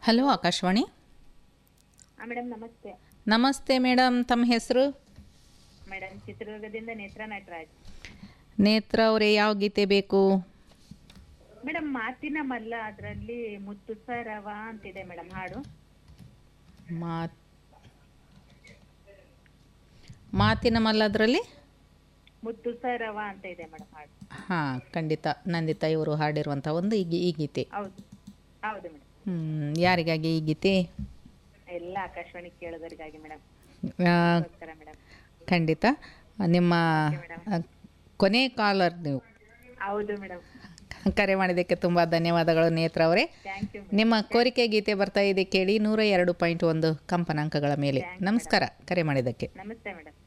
hello Akashvani ಹಾಂ madam ನಮಸ್ತೆ ನಮಸ್ತೆ ಮೇಡಮ್ ತಮ್ಮ ಹೆಸರು ಮೇಡಮ್ ಚಿತ್ರದುರ್ಗದಿಂದ ನೇತ್ರ ನಟರಾಜ್ ನೇತ್ರ ಅವರೇ ಯಾವ ಗೀತೆ ಬೇಕು ಮೇಡಮ್ ಮಾತಿನ ಮಲ್ಲ ಅದರಲ್ಲಿ ಮುತ್ತು ಸರವ ಅಂತಿದೆ ಮೇಡಮ್ ಹಾಡು ಮಾತ್ ಮಾತಿನ ಮಲ್ಲದ್ರಲ್ಲಿ ಮುತ್ತು ಸರವ ಅಂತ ಇದೆ ಮೇಡಮ್ ಹಾಡು ಹಾಂ ಖಂಡಿತ ನಂದಿತಾ ಇವರು ಹಾಡಿರುವಂಥ ಒಂದು ಈ ಗಿ- ಈ ಗೀತೆ ಹೌದು ಹೌದು ಮೇಡಮ್ ಹ್ಮ್, ಯಾರಿಗಾಗಿ ಈ ಗೀತೆ ಎಲ್ಲ ಆಕಾಶವಾಣಿ ಕೇಳೋದರಿಗಾಗಿ ಮೇಡಮ್ ಆ, ನಮಸ್ಕಾರ ಮೇಡಮ್ ಖಂಡಿತ ನಿಮ್ಮ ಆ, ಕೊನೆ ಕಾಲರ್ ನೀವು ಹೌದು ಮೇಡಮ್ ಕರೆ ಮಾಡಿದ್ದಕ್ಕೆ ತುಂಬ ಧನ್ಯವಾದಗಳು ನೇತ್ರ ಅವರೇ ಥ್ಯಾಂಕ್ ಯು ನಿಮ್ಮ ಕೋರಿಕೆ ಗೀತೆ ಬರ್ತಾ ಇದೆ ಕೇಳಿ ನೂರ ಎರಡು ಪಾಯಿಂಟ್ ಒಂದು ಕಂಪನಾಂಕಗಳ ಮೇಲೆ ನಮಸ್ಕಾರ ಕರೆ ಮಾಡಿದ್ದಕ್ಕೆ ನಮಸ್ತೆ ಮೇಡಮ್